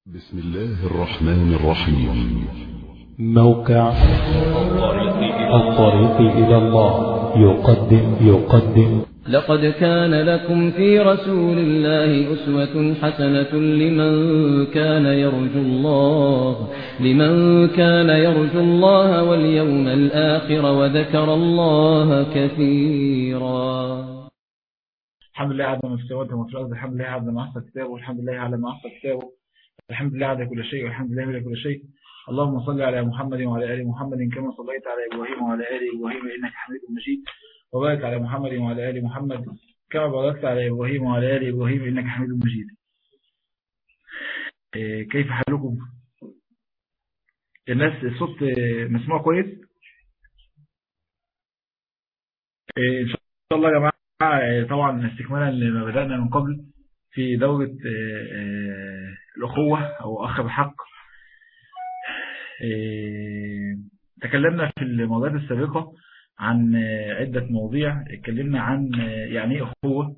بسم الله الرحمن الرحيم موقع الطريق إلى الله يقدم يقدم لقد كان لكم في رسول الله أسوة حسنة لمن كان يرجو الله لمن كان يرجو الله واليوم الآخر وذكر الله كثيرا الحمد لله على ما في السماوات وما في الأرض الحمد لله على ما أحصى كتابه والحمد لله على ما أحصى كتابه الحمد لله على كل شيء والحمد لله على كل شيء اللهم صل على محمد وعلى آل محمد كما صليت على إبراهيم وعلى آل إبراهيم إنك حميد مجيد وبارك على محمد وعلى آل محمد كما باركت على إبراهيم وعلى آل إبراهيم إنك حميد مجيد كيف حالكم الناس الصوت مسموع كويس إن شاء الله يا جماعة طبعا استكمالا لما بدأنا من قبل في دورة الأخوة أو أخ بحق تكلمنا في المرات السابقة عن عدة مواضيع اتكلمنا عن يعني ايه أخوة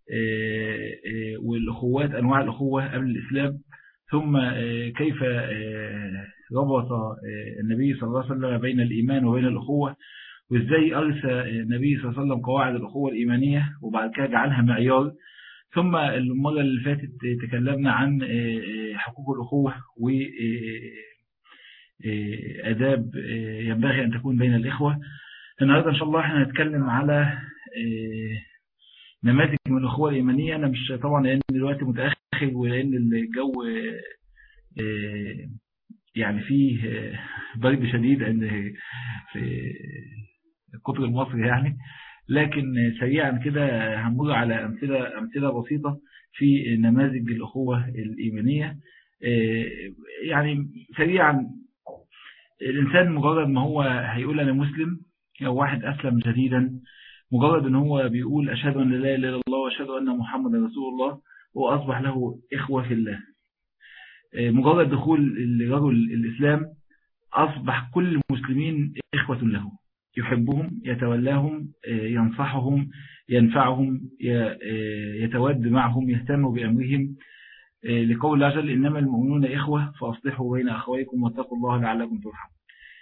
والأخوات أنواع الأخوة قبل الإسلام ثم كيف ربط النبي صلى الله عليه وسلم بين الإيمان وبين الأخوة وإزاي أرسى النبي صلى الله عليه وسلم قواعد الأخوة الإيمانية وبعد كده جعلها معيار ثم المرة اللي فاتت تكلمنا عن حقوق الأخوة وأداب ينبغي أن تكون بين الإخوة النهاردة إن شاء الله احنا هنتكلم على نماذج من الأخوة الإيمانية أنا مش طبعا لأن دلوقتي متأخر ولأن الجو يعني فيه برد شديد عند في القطر المصري يعني لكن سريعا كده هنمر على أمثلة, أمثلة بسيطة في نماذج الأخوة الإيمانية يعني سريعا الإنسان مجرد ما هو هيقول أنا مسلم أو واحد أسلم جديدا مجرد أن هو بيقول أشهد أن لا إله إلا الله وأشهد أن محمد رسول الله وأصبح له إخوة في الله مجرد دخول الرجل الإسلام أصبح كل المسلمين إخوة له يحبهم يتولاهم ينصحهم ينفعهم يتود معهم يهتم بأمرهم لقول الله جل إنما المؤمنون إخوة فأصلحوا بين أخويكم واتقوا الله لعلكم ترحمون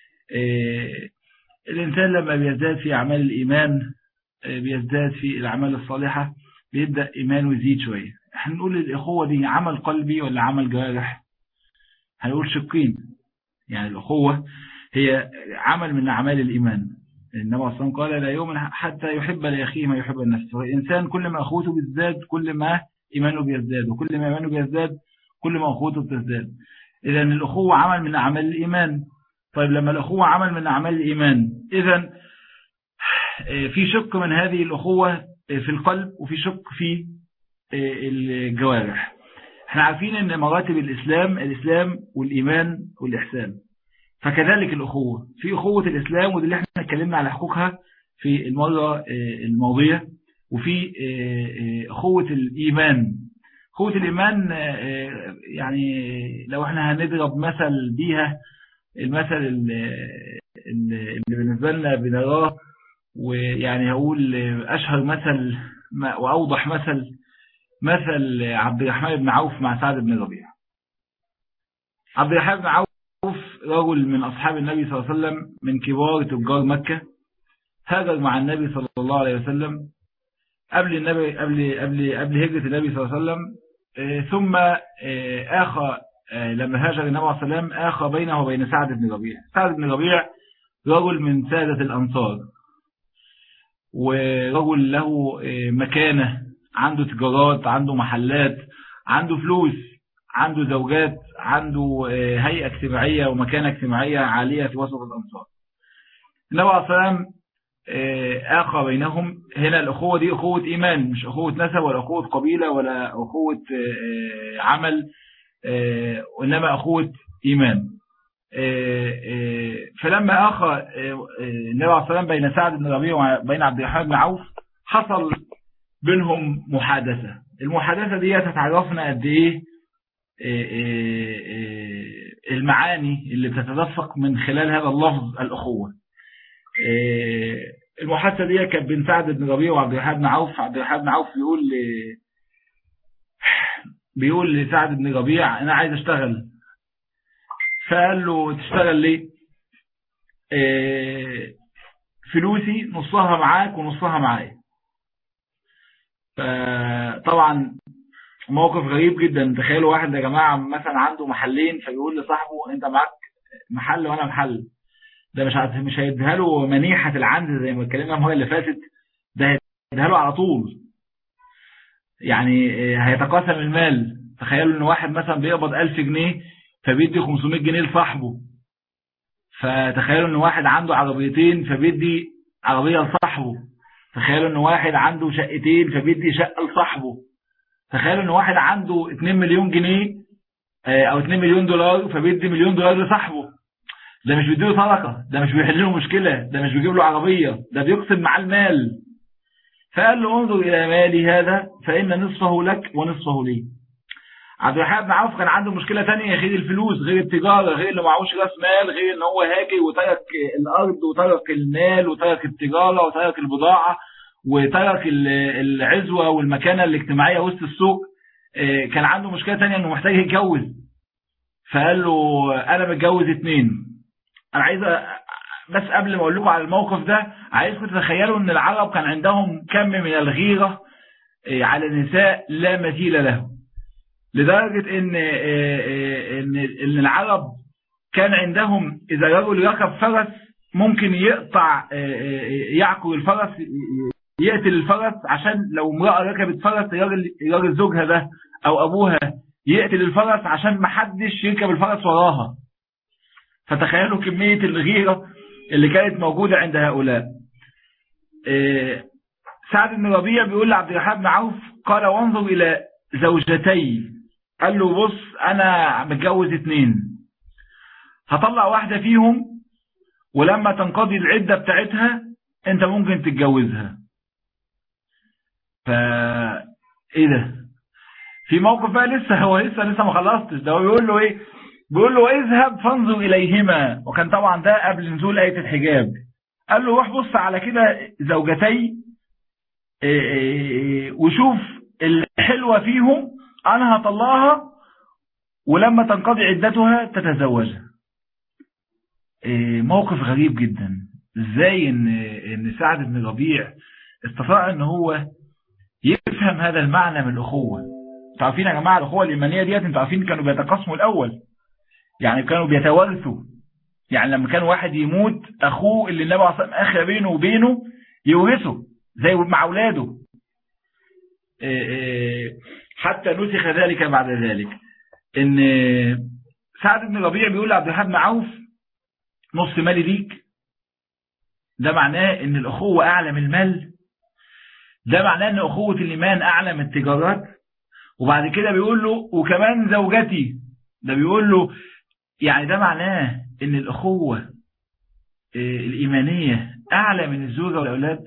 الإنسان لما بيزداد في أعمال الإيمان بيزداد في الأعمال الصالحة بيبدأ إيمانه يزيد شوية احنا نقول الأخوة دي عمل قلبي ولا عمل جارح هنقول شقين يعني الأخوة هي عمل من أعمال الإيمان النبي صلى الله عليه وسلم قال لا يؤمن حتى يحب لأخيه ما يحب النفس والإنسان كل ما أخوته بيزداد كل ما إيمانه بيزداد وكل ما إيمانه بيزداد كل ما أخوته بتزداد إذا الأخوة عمل من أعمال الإيمان طيب لما الأخوة عمل من أعمال الإيمان إذا في شق من هذه الأخوة في القلب وفي شق في الجوارح احنا عارفين ان مراتب الإسلام الإسلام والإيمان والإحسان فكذلك الأخوة في أخوة الإسلام ودي اللي احنا اتكلمنا على حقوقها في المرة الماضية وفي أخوة الإيمان أخوة الإيمان يعني لو احنا هنضرب مثل بيها المثل اللي بالنسبة لنا بنراه ويعني هقول أشهر مثل وأوضح مثل مثل عبد الرحمن بن عوف مع سعد بن ربيع عبد الرحمن بن عوف رجل من أصحاب النبي صلى الله عليه وسلم من كبار تجار مكة هاجر مع النبي صلى الله عليه وسلم قبل النبي قبل قبل قبل هجرة النبي صلى الله عليه وسلم ثم آخى لما هاجر النبي عليه السلام آخى بينه وبين سعد بن ربيع سعد بن ربيع رجل من سادة الأنصار ورجل له مكانة عنده تجارات عنده محلات عنده فلوس عنده زوجات عنده هيئة اجتماعية ومكانة اجتماعية عالية في وسط الأنصار النبي عليه السلام آخى بينهم هنا الأخوة دي أخوة إيمان مش أخوة نسب ولا أخوة قبيلة ولا أخوة عمل وإنما أخوة إيمان فلما آخى النبي عليه السلام بين سعد بن ربيع وبين عبد الرحمن بن عوف حصل بينهم محادثة المحادثة دي تتعرفنا قد إيه المعاني اللي بتتدفق من خلال هذا اللفظ الأخوة المحادثة دي كانت بين سعد بن ربيع وعبد الرحمن بن عوف عبد الرحمن بن عوف بيقول بيقول لسعد بن ربيع انا عايز اشتغل فقال له تشتغل ليه اه فلوسي نصها معاك ونصها معايا فطبعا موقف غريب جدا تخيلوا واحد يا جماعة مثلا عنده محلين فبيقول لصاحبه انت معاك محل وانا محل ده مش مش هيديها له منيحة العند زي ما اتكلمنا المره اللي فاتت ده هيديها له على طول يعني هيتقاسم المال تخيلوا ان واحد مثلا بيقبض 1000 جنيه فبيدي 500 جنيه لصاحبه فتخيلوا ان واحد عنده عربيتين فبيدي عربية لصاحبه تخيلوا ان واحد عنده شقتين فبيدي شقة لصاحبه تخيلوا ان واحد عنده 2 مليون جنيه او 2 مليون دولار فبيدي مليون دولار لصاحبه ده مش بيديله صدقة ده مش بيحل له مشكلة ده مش بيجيب له عربية ده بيقسم معاه المال فقال له انظر إلى مالي هذا فإن نصفه لك ونصفه لي عبد الرحمن بن عوف كان عنده مشكلة تانية غير الفلوس غير التجارة غير اللي معهوش راس مال غير ان هو هاجر وترك الأرض وترك المال وترك التجارة وترك البضاعة وترك العزوة والمكانة الاجتماعية وسط السوق كان عنده مشكلة تانية انه محتاج يتجوز فقال له انا متجوز اتنين انا عايز بس قبل ما اقول لكم على الموقف ده عايزكم تتخيلوا ان العرب كان عندهم كم من الغيرة على النساء لا مثيل له لدرجة ان ان ان العرب كان عندهم اذا رجل ركب فرس ممكن يقطع يعقر الفرس يقتل الفرس عشان لو امرأة ركبت فرس الراجل الراجل زوجها ده او ابوها يقتل الفرس عشان ما حدش يركب الفرس وراها فتخيلوا كمية الغيرة اللي كانت موجودة عند هؤلاء سعد بن ربيع بيقول لعبد الرحمن بن عوف قال وانظر إلى زوجتي قال له بص أنا متجوز اتنين هطلع واحدة فيهم ولما تنقضي العدة بتاعتها انت ممكن تتجوزها ف ايه ده في موقف بقى لسه هو لسه لسه ما خلصتش ده هو بيقول له ايه بيقول له اذهب فانظر إليهما وكان طبعا ده قبل نزول آية الحجاب قال له روح بص على كده زوجتي وشوف الحلوة فيهم أنا هطلعها ولما تنقضي عدتها تتزوجها موقف غريب جدا ازاي ان ان سعد بن ربيع استطاع ان هو يفهم هذا المعنى من الأخوة انتوا عارفين يا جماعة الأخوة الإيمانية ديت انتوا عارفين كانوا بيتقاسموا الأول يعني كانوا بيتوارثوا يعني لما كان واحد يموت أخوه اللي النبي عليه الصلاة والسلام أخى بينه وبينه يورثه زي مع أولاده حتى نسخ ذلك بعد ذلك ان سعد بن ربيع بيقول لعبد الرحمن بن عوف نص مالي ليك ده معناه ان الأخوة أعلى من المال ده معناه ان أخوة الإيمان أعلى من التجارات وبعد كده بيقول له وكمان زوجتي ده بيقول له يعني ده معناه ان الأخوة الإيمانية أعلى من الزوجة والأولاد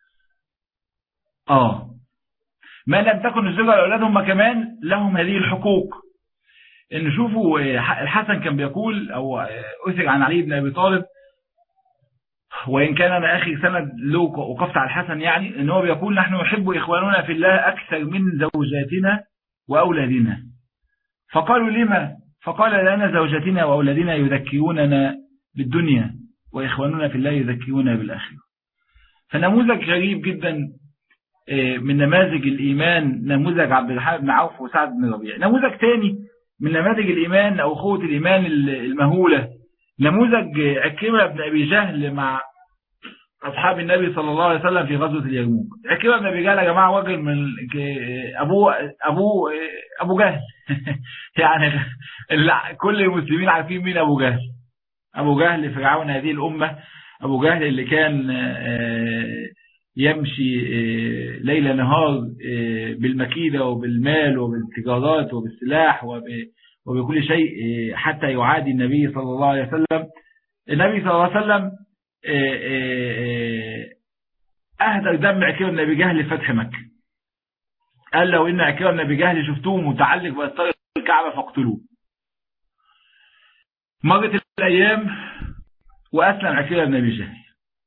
آه ما لم تكن الزوجة والأولاد هم كمان لهم هذه الحقوق إن شوفوا الحسن كان بيقول أو أثر عن علي بن أبي طالب وإن كان أنا أخي سند له وقفت على الحسن يعني إن هو بيقول نحن نحب إخواننا في الله أكثر من زوجاتنا وأولادنا فقالوا لما فقال لنا زوجاتنا وأولادنا يذكروننا بالدنيا وإخواننا في الله يذكروننا بالآخرة فنموذج غريب جدا من نماذج الإيمان نموذج عبد الرحمن بن عوف وسعد بن ربيع نموذج تاني من نماذج الإيمان أو أخوة الإيمان المهولة نموذج عكرمة بن أبي جهل مع أصحاب النبي صلى الله عليه وسلم في غزوة اليرموك عكرمة بن أبي جهل يا جماعة راجل من أبوه أبوه أبو جهل يعني كل المسلمين عارفين مين أبو جهل أبو جهل فرعون هذه الأمة أبو جهل اللي كان يمشي ليل نهار بالمكيدة وبالمال وبالتجارات وبالسلاح وبكل شيء حتى يعادي النبي صلى الله عليه وسلم النبي صلى الله عليه وسلم أهدر دم عكير النبي جهل لفتح مكة قال لو إن عكير النبي جهل شفتوه متعلق بأسطار الكعبة فاقتلوه مرت الأيام وأسلم عكير النبي جهل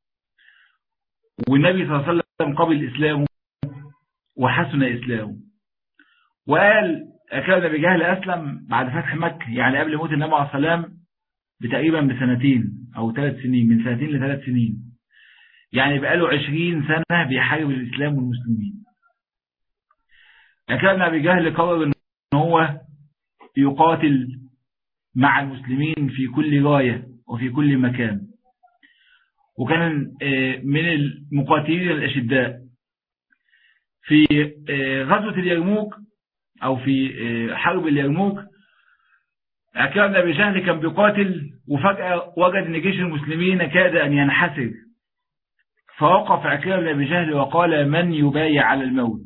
والنبي صلى الله عليه وسلم قبل إسلامه وحسن إسلامه وقال كان أبي جهل أسلم بعد فتح مكة يعني قبل موت النبي عليه السلام بتقريبا بسنتين أو ثلاث سنين من سنتين لثلاث سنين يعني بقاله عشرين سنة بيحارب الإسلام والمسلمين كان أبي جهل قرر أن هو يقاتل مع المسلمين في كل راية وفي كل مكان وكان من المقاتلين الأشداء في غزوة اليرموك أو في حرب اليرموك كان أبي جهل كان بيقاتل وفجأة وجد أن جيش المسلمين كاد أن ينحسر فوقف عكرمة بن أبي جهل وقال من يبايع على الموت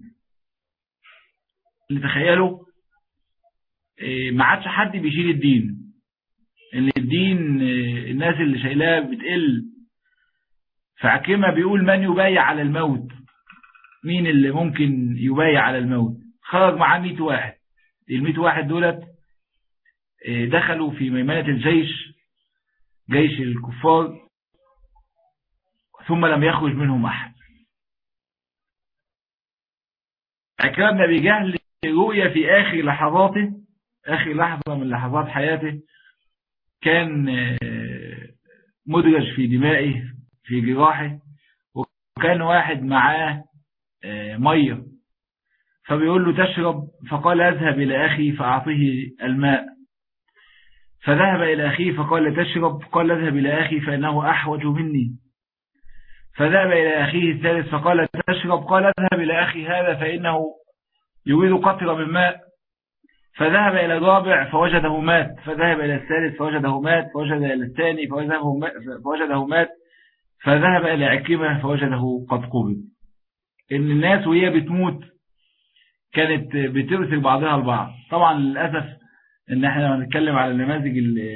اللي تخيلوا ما عادش حد بيشيل الدين ان الدين الناس اللي شايلاه بتقل فعكرمة بيقول من يبايع على الموت مين اللي ممكن يبايع على الموت خرج معاه 100 واحد ال 100 واحد دولت دخلوا في ميمنة الجيش جيش الكفار ثم لم يخرج منهم أحد عكرمة بن أبي جهل رؤية في آخر لحظاته آخر لحظة من لحظات حياته كان مدرج في دمائه في جراحه وكان واحد معاه مية فبيقول له تشرب فقال اذهب إلى أخي فأعطيه الماء فذهب إلى أخيه فقال تشرب قال اذهب إلى أخي فإنه أحوج مني فذهب إلى أخيه الثالث فقال تشرب قال اذهب إلى أخي هذا فإنه يريد قطرة من ماء فذهب إلى الرابع فوجده مات فذهب إلى الثالث فوجده مات فوجد إلى الثاني فوجده مات فذهب إلى عكيمة فوجده قد قبض إن الناس وهي بتموت كانت بترسل بعضها البعض طبعا للأسف إن احنا نتكلم على النماذج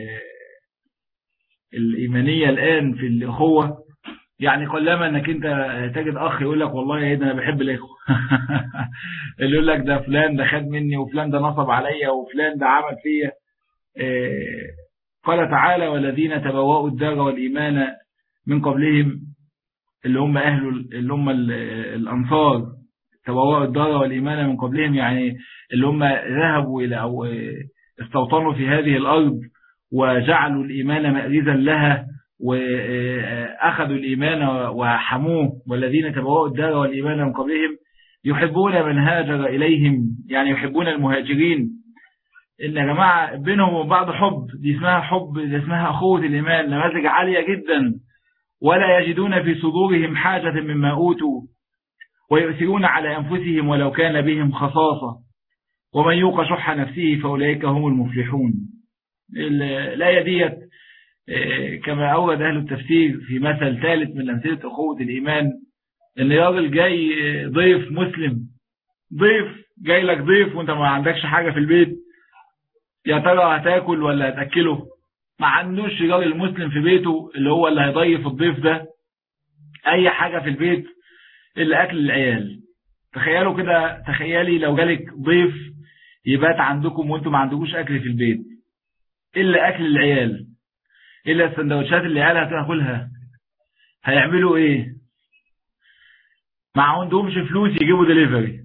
الإيمانية الآن في الأخوة يعني قلما انك انت تجد اخ يقول لك والله ايه ده انا بحب الاخوه اللي يقول لك ده فلان ده خد مني وفلان ده نصب عليا وفلان ده عمل فيا إيه قال تعالى والذين تبوأوا الدار والايمان من قبلهم اللي هم اهل اللي هم الانصار تبوأوا الدار والايمان من قبلهم يعني اللي هم ذهبوا الى او استوطنوا في هذه الارض وجعلوا الايمان مأرزا لها وأخذوا الإيمان وحموه والذين تبوأوا الدار والإيمان من قبلهم يحبون من هاجر إليهم يعني يحبون المهاجرين إن يا جماعة بينهم وبين بعض حب دي اسمها حب دي اسمها أخوة الإيمان نماذج عالية جدا ولا يجدون في صدورهم حاجة مما أوتوا ويؤثرون على أنفسهم ولو كان بهم خصاصة ومن يوق شح نفسه فأولئك هم المفلحون الآية ديت كما أورد أهل التفسير في مثل ثالث من أمثلة أخوة الإيمان إن راجل جاي ضيف مسلم ضيف جاي لك ضيف وانت ما عندكش حاجة في البيت يا ترى هتاكل ولا هتأكله ما عندوش راجل مسلم في بيته اللي هو اللي هيضيف الضيف ده أي حاجة في البيت إلا أكل العيال تخيلوا كده تخيلي لو جالك ضيف يبات عندكم وانتم ما عندكوش أكل في البيت إلا أكل العيال إلا السندوتشات اللي عيالها هتاكلها هيعملوا إيه ما عندهمش فلوس يجيبوا دليفري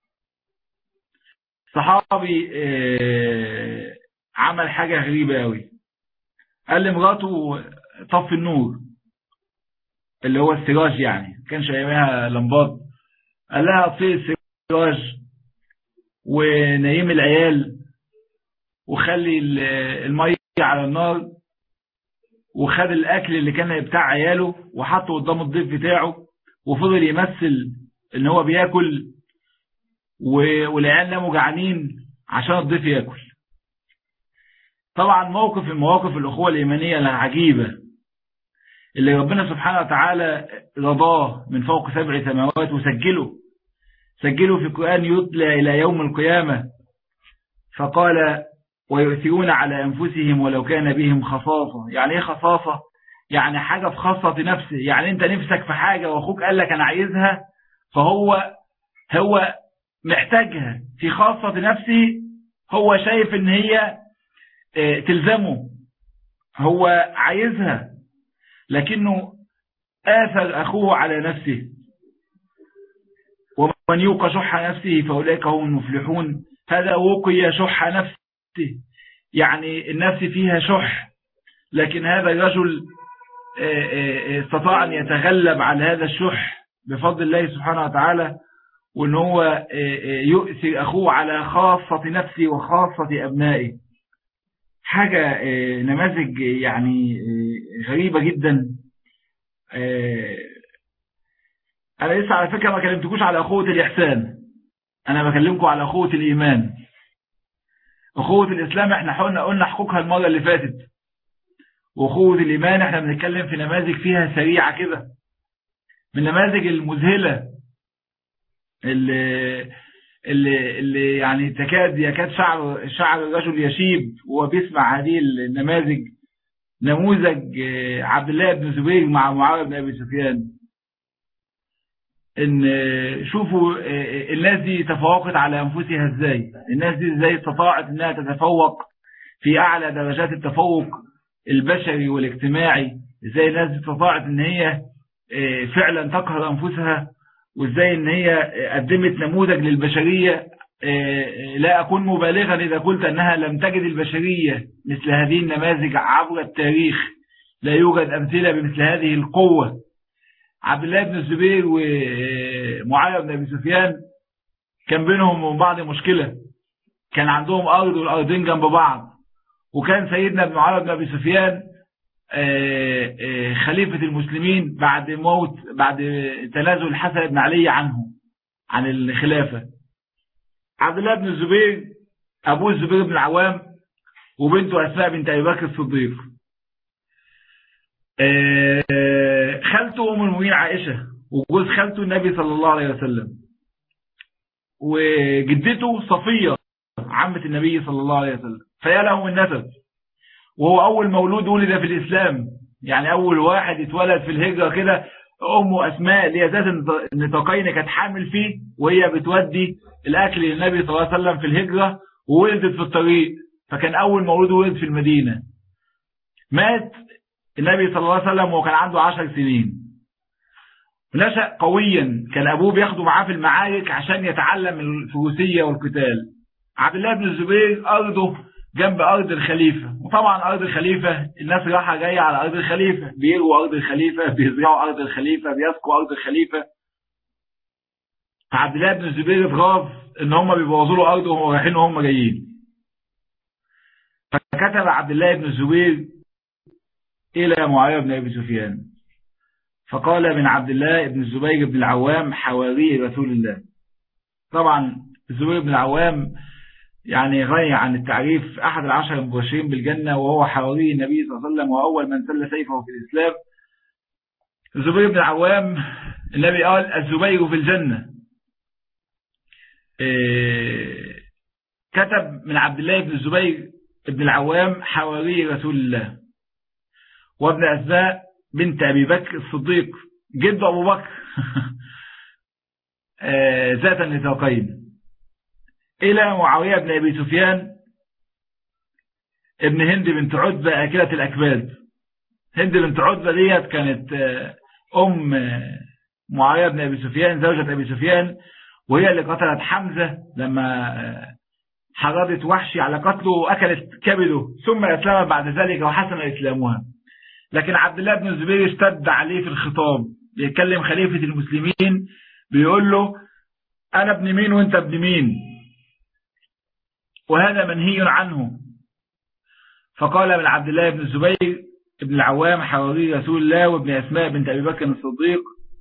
صحابي اه عمل حاجة غريبة قوي قال لمراته طفي النور اللي هو السراج يعني كانش ايامها لمبات قال لها اطفي السراج ونيم العيال وخلي المية على النار وخد الاكل اللي كان بتاع عياله وحطه قدام الضيف بتاعه وفضل يمثل ان هو بياكل والعيال ناموا جعانين عشان الضيف ياكل طبعا موقف من مواقف الاخوه الايمانيه العجيبه اللي ربنا سبحانه وتعالى رضاه من فوق سبع سماوات وسجله سجله في القرآن يتلى إلى يوم القيامة فقال ويؤثرون على أنفسهم ولو كان بهم خصاصة يعني إيه خصاصة يعني حاجة في خاصة نفسه يعني أنت نفسك في حاجة وأخوك قال لك أنا عايزها فهو هو محتاجها في خاصة نفسه هو شايف ان هي تلزمه هو عايزها لكنه آثر أخوه على نفسه ومن يوق شح نفسه فأولئك هم المفلحون هذا وقي شح نفسه يعني النفس فيها شح لكن هذا الرجل استطاع أن يتغلب على هذا الشح بفضل الله سبحانه وتعالى وأن هو يؤثر أخوه على خاصة نفسه وخاصة أبنائه حاجة نماذج يعني غريبة جدا أنا لسه على فكرة ما كلمتكوش على أخوة الإحسان أنا بكلمكم على أخوة الإيمان أخوة الإسلام احنا قلنا قلنا حقوقها المرة اللي فاتت وأخوة الإيمان احنا بنتكلم في نماذج فيها سريعة كده من النماذج المذهلة اللي, اللي, اللي يعني تكاد يكاد شعر شعر الرجل يشيب وهو بيسمع هذه النماذج نموذج عبد الله بن زبير مع معاوية بن أبي سفيان ان شوفوا الناس دي تفوقت على انفسها ازاي الناس دي ازاي استطاعت انها تتفوق في اعلى درجات التفوق البشري والاجتماعي ازاي الناس دي استطاعت ان هي فعلا تقهر انفسها وازاي ان هي قدمت نموذج للبشرية لا اكون مبالغا اذا قلت انها لم تجد البشرية مثل هذه النماذج عبر التاريخ لا يوجد امثلة بمثل هذه القوة عبد الله بن الزبير ومعاوية بن أبي سفيان كان بينهم وبين بعض مشكلة كان عندهم أرض والأرضين جنب بعض وكان سيدنا ابن معاوية بن أبي سفيان خليفة المسلمين بعد موت بعد تنازل الحسن بن علي عنه عن الخلافة عبد الله بن الزبير أبوه الزبير بن العوام وبنته أسماء بنت أبي بكر الصديق خالته أم المؤمنين عائشة وجوز خالته النبي صلى الله عليه وسلم وجدته صفية عمة النبي صلى الله عليه وسلم فيا له النسب وهو أول مولود ولد في الإسلام يعني أول واحد اتولد في الهجرة كده أمه أسماء اللي هي ذات النطاقين كانت حامل فيه وهي بتودي الأكل للنبي صلى الله عليه وسلم في الهجرة وولدت في الطريق فكان أول مولود ولد في المدينة مات النبي صلى الله عليه وسلم وكان عنده عشر سنين نشأ قويا كان أبوه بياخده معاه في المعارك عشان يتعلم الفروسية والقتال عبد الله بن الزبير أرضه جنب أرض الخليفة وطبعا أرض الخليفة الناس راحة جاية على أرض الخليفة بيروا أرض الخليفة بيزرعوا أرض الخليفة بيسقوا أرض الخليفة عبد الله بن الزبير اتغاظ إن هم بيبوظوا له أرضه وهم رايحين وهم جايين فكتب عبد الله بن الزبير إلى معاوية بن أبي سفيان فقال من عبد الله بن الزبير بن العوام حواري رسول الله طبعا الزبير بن العوام يعني غني عن التعريف أحد العشر المبشرين بالجنة وهو حواري النبي صلى الله عليه وسلم وأول من سل سيفه في الإسلام الزبير بن العوام النبي قال الزبير في الجنة كتب من عبد الله بن الزبير بن العوام حواري رسول الله وابن أسماء بنت أبي بكر الصديق جد أبو بكر ذات النطاقين إلى معاوية بن أبي سفيان ابن هند بنت عتبة أكلة الأكباد هند بنت عتبة ديت كانت أم معاوية بن أبي سفيان زوجة أبي سفيان وهي اللي قتلت حمزة لما حرضت وحشي على قتله وأكلت كبده ثم أسلم بعد ذلك وحسن إسلامها لكن عبد الله بن الزبير اشتد عليه في الخطاب بيتكلم خليفة المسلمين بيقول له أنا ابن مين وانت ابن مين وهذا منهي عنه فقال من عبد الله بن الزبير ابن العوام حواري رسول الله وابن أسماء بنت أبي بكر الصديق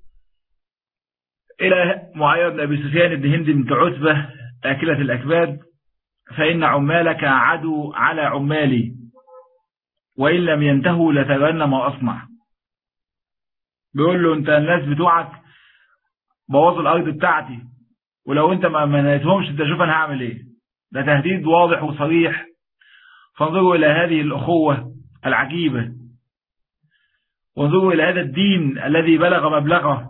إلى معاوية بن أبي سفيان بن هند بنت عتبة آكلة الأكباد فإن عمالك عدو على عمالي وإن لم ينتهوا لتبنى ما أصنع بيقول له أنت الناس بتوعك بوظوا الأرض بتاعتي ولو أنت ما منيتهمش أنت شوف أنا هعمل إيه ده تهديد واضح وصريح فانظروا إلى هذه الأخوة العجيبة وانظروا إلى هذا الدين الذي بلغ مبلغه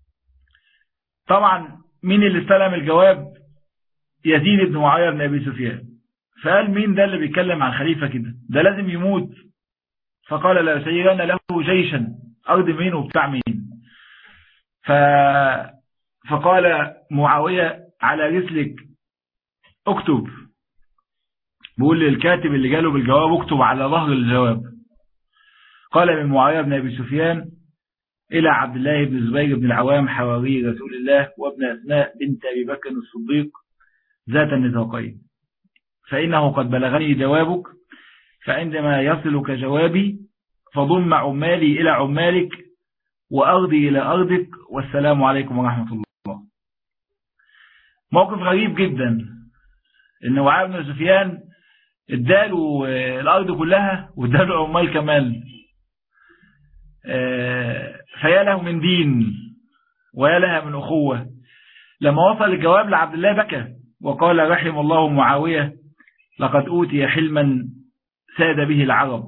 طبعا مين اللي استلم الجواب يزيد بن معاوية بن أبي سفيان فقال مين ده اللي بيتكلم عن خليفة كده ده لازم يموت فقال لا سيرن له جيشا أرض مين وبتاع مين ف... فقال معاوية على رسلك اكتب بيقول للكاتب اللي جاله بالجواب اكتب على ظهر الجواب قال من معاوية بن أبي سفيان إلى عبد الله بن الزبير بن العوام حواري رسول الله وابن أسماء بنت أبي بكر الصديق ذات النطاقين فإنه قد بلغني جوابك فعندما يصلك جوابي فضم عمالي إلى عمالك وأرضي إلى أرضك والسلام عليكم ورحمة الله موقف غريب جدا إن وعاء بن سفيان اداله الأرض كلها واداله عمال كمان فيا له من دين ويا لها من أخوة لما وصل الجواب لعبد الله بكى وقال رحم الله معاوية لقد أوتي حلما ساد به العرب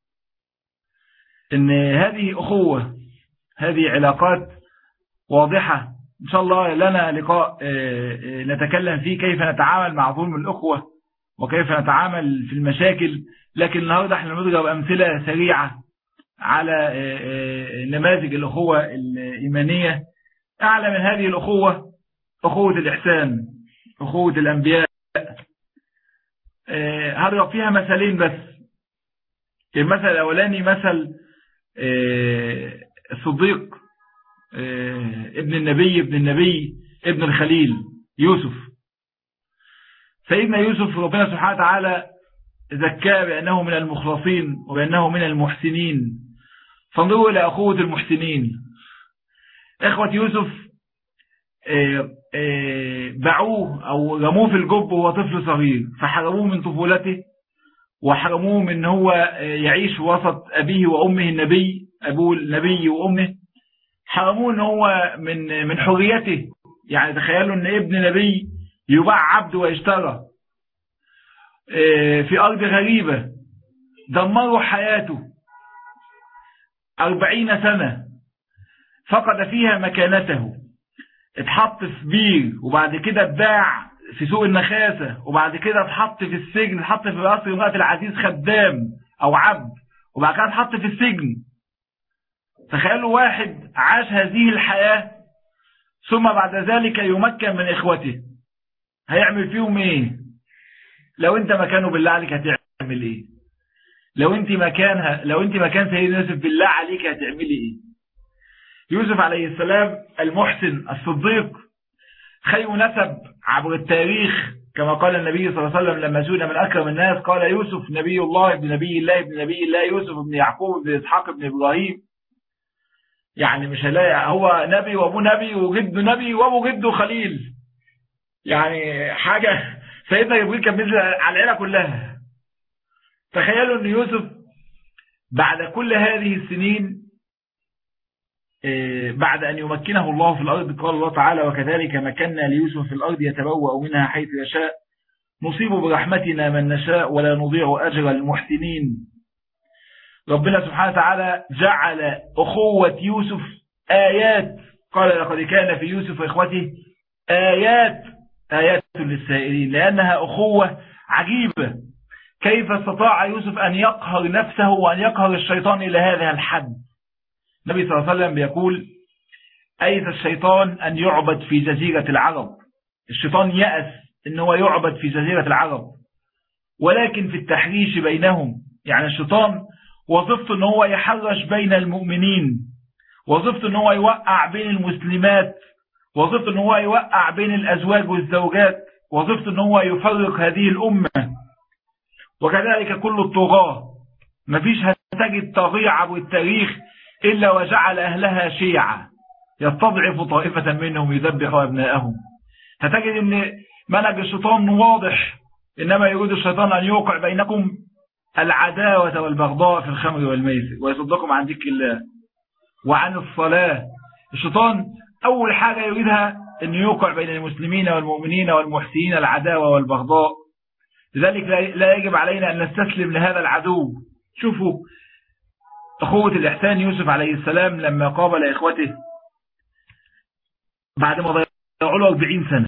إن هذه أخوة هذه علاقات واضحة إن شاء الله لنا لقاء نتكلم فيه كيف نتعامل مع ظلم الأخوة وكيف نتعامل في المشاكل لكن النهاردة احنا نضرب أمثلة سريعة على نماذج الأخوة الإيمانية أعلى من هذه الأخوة أخوة الإحسان أخوة الأنبياء هضرب فيها مثالين بس المثل الأولاني مثل الصديق ابن النبي ابن النبي ابن الخليل يوسف سيدنا يوسف ربنا سبحانه وتعالى زكاه بأنه من المخلصين وبأنه من المحسنين فانظروا إلى أخوة المحسنين إخوة يوسف باعوه أو رموه في الجب وهو طفل صغير فحرموه من طفولته وحرموه من هو يعيش وسط أبيه وأمه النبي أبوه النبي وأمه حرموه ان هو من من حريته يعني تخيلوا ان ابن نبي يباع عبد ويشترى في أرض غريبة دمروا حياته أربعين سنة فقد فيها مكانته اتحط في بير وبعد كده اتباع في سوق النخاسة وبعد كده اتحط في السجن اتحط في قصر امرأة العزيز خدام أو عبد وبعد كده اتحط في السجن تخيلوا واحد عاش هذه الحياة ثم بعد ذلك يمكن من إخوته هيعمل فيهم ايه لو انت مكانه بالله عليك هتعمل ايه لو انت مكانها لو انت مكان سيدنا يوسف بالله عليك هتعملي ايه يوسف عليه السلام المحسن الصديق خير نسب عبر التاريخ كما قال النبي صلى الله عليه وسلم لما سئل من أكرم الناس قال يوسف نبي الله ابن نبي الله ابن نبي الله يوسف ابن يعقوب ابن إسحاق ابن إبراهيم يعني مش هلاقي هو نبي وابوه نبي وجده نبي وابو جده خليل يعني حاجة سيدنا جبريل كان بينزل على العيلة كلها تخيلوا ان يوسف بعد كل هذه السنين بعد أن يمكنه الله في الأرض قال الله تعالى وكذلك مكنا ليوسف في الأرض يتبوأ منها حيث يشاء نصيب برحمتنا من نشاء ولا نضيع أجر المحسنين ربنا سبحانه وتعالى جعل أخوة يوسف آيات قال لقد كان في يوسف وإخوته آيات آيات للسائلين لأنها أخوة عجيبة كيف استطاع يوسف أن يقهر نفسه وأن يقهر الشيطان إلى هذا الحد النبي صلى الله عليه وسلم بيقول أيس الشيطان أن يعبد في جزيرة العرب الشيطان يأس أن هو يعبد في جزيرة العرب ولكن في التحريش بينهم يعني الشيطان وظيفته ان هو يحرش بين المؤمنين وظيفته ان هو يوقع بين المسلمات وظيفته ان هو يوقع بين الازواج والزوجات وظيفته ان هو يفرق هذه الامة وكذلك كل الطغاة مفيش هتجد طغية عبر التاريخ الا وجعل اهلها شيعة يستضعف طائفة منهم يذبح ابنائهم هتجد ان منهج الشيطان واضح انما يريد الشيطان ان يوقع بينكم العداوة والبغضاء في الخمر والميسر ويصدكم عن ذكر الله وعن الصلاة الشيطان أول حاجة يريدها أن يوقع بين المسلمين والمؤمنين والمحسنين العداوة والبغضاء لذلك لا يجب علينا أن نستسلم لهذا العدو شوفوا أخوة الإحسان يوسف عليه السلام لما قابل إخوته بعد ما ضيعوا له 40 سنة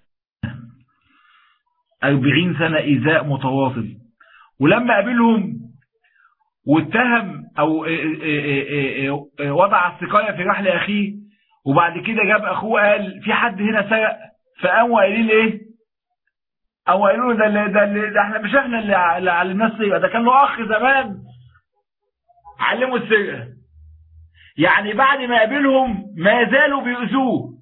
40 سنة إيذاء متواصل ولما قابلهم واتهم او وضع السقاية في رحل اخيه وبعد كده جاب اخوه قال في حد هنا سرق فقاموا قايلين ايه او قالوا له ده اللي ده, اللي ده احنا مش احنا اللي اللي علمناه السرقه ده كان له اخ زمان علمه السرقه يعني بعد ما قابلهم ما زالوا بيؤذوه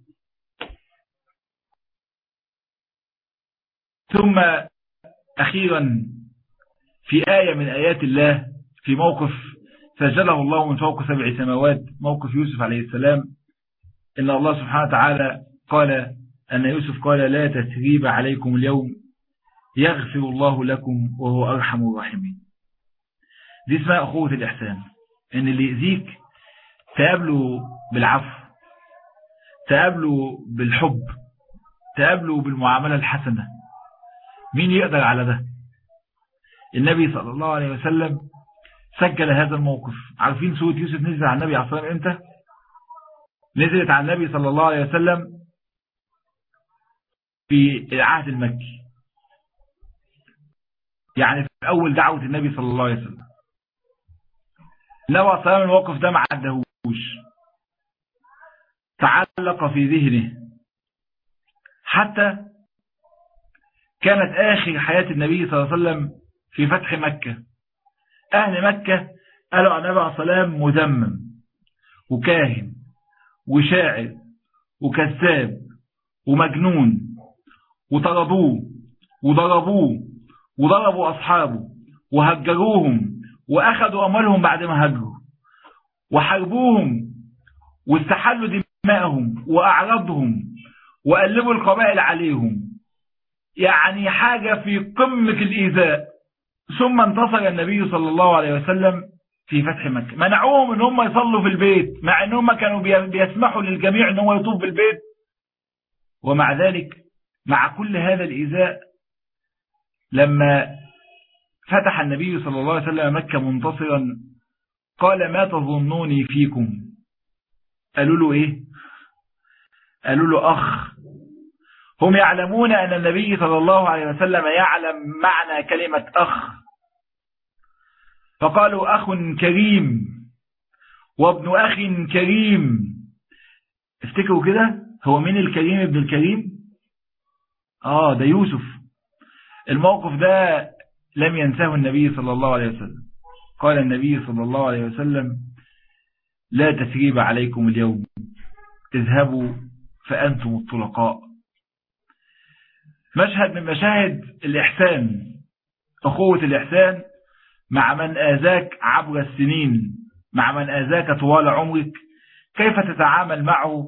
ثم اخيرا في آية من آيات الله في موقف سجله الله من فوق سبع سماوات موقف يوسف عليه السلام إن الله سبحانه وتعالى قال أن يوسف قال لا تثريب عليكم اليوم يغفر الله لكم وهو أرحم الراحمين دي اسمها أخوة الإحسان إن اللي يأذيك تقابله بالعفو تقابله بالحب تقابله بالمعاملة الحسنة مين يقدر على ده النبي صلى الله عليه وسلم سجل هذا الموقف عارفين سورة يوسف نزل على النبي عليه الصلاة والسلام امتى نزلت على النبي صلى الله عليه وسلم في العهد المكي يعني في أول دعوة النبي صلى الله عليه وسلم النبي عليه الصلاة الموقف ده ما عدهوش تعلق في ذهنه حتى كانت آخر حياة النبي صلى الله عليه وسلم في فتح مكة أهل مكة قالوا عن النبي عليه السلام مذمم وكاهن وشاعر وكذاب ومجنون وطردوه وضربوه وضربوا أصحابه وهجروهم وأخذوا أموالهم بعد ما هجروا وحاربوهم واستحلوا دماءهم وأعراضهم وقلبوا القبائل عليهم يعني حاجة في قمة الإيذاء ثم انتصر النبي صلى الله عليه وسلم في فتح مكة منعوهم ان هم يصلوا في البيت مع ان هم كانوا بيسمحوا للجميع ان هو يطوف بالبيت ومع ذلك مع كل هذا الإيذاء لما فتح النبي صلى الله عليه وسلم مكة منتصرا قال ما تظنوني فيكم قالوا له ايه قالوا له اخ هم يعلمون أن النبي صلى الله عليه وسلم يعلم معنى كلمة أخ فقالوا أخ كريم وابن أخ كريم افتكروا كده هو مين الكريم ابن الكريم آه ده يوسف الموقف ده لم ينساه النبي صلى الله عليه وسلم قال النبي صلى الله عليه وسلم لا تثريب عليكم اليوم اذهبوا فأنتم الطلقاء مشهد من مشاهد الإحسان أخوة الإحسان مع من آذاك عبر السنين مع من آذاك طوال عمرك كيف تتعامل معه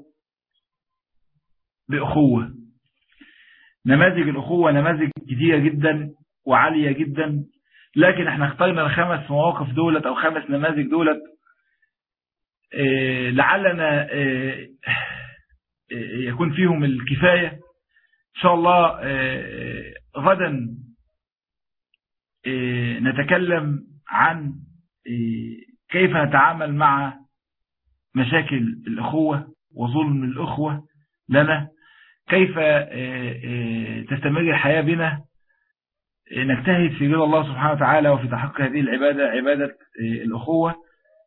بأخوة نماذج الأخوة نماذج كثيرة جدا وعالية جدا لكن احنا اخترنا الخمس مواقف دولت أو خمس نماذج دولت اه لعلنا اه يكون فيهم الكفاية إن شاء الله غدا نتكلم عن كيف نتعامل مع مشاكل الأخوة وظلم الأخوة لنا كيف تستمر الحياة بنا نجتهد في رضا الله سبحانه وتعالى وفي تحقق هذه العبادة عبادة الأخوة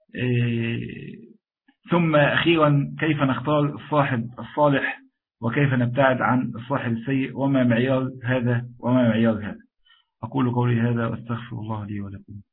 ثم أخيرا كيف نختار الصاحب الصالح وكيف نبتعد عن الصاحب السيء وما معيار هذا وما معيار هذا أقول قولي هذا واستغفر الله لي ولكم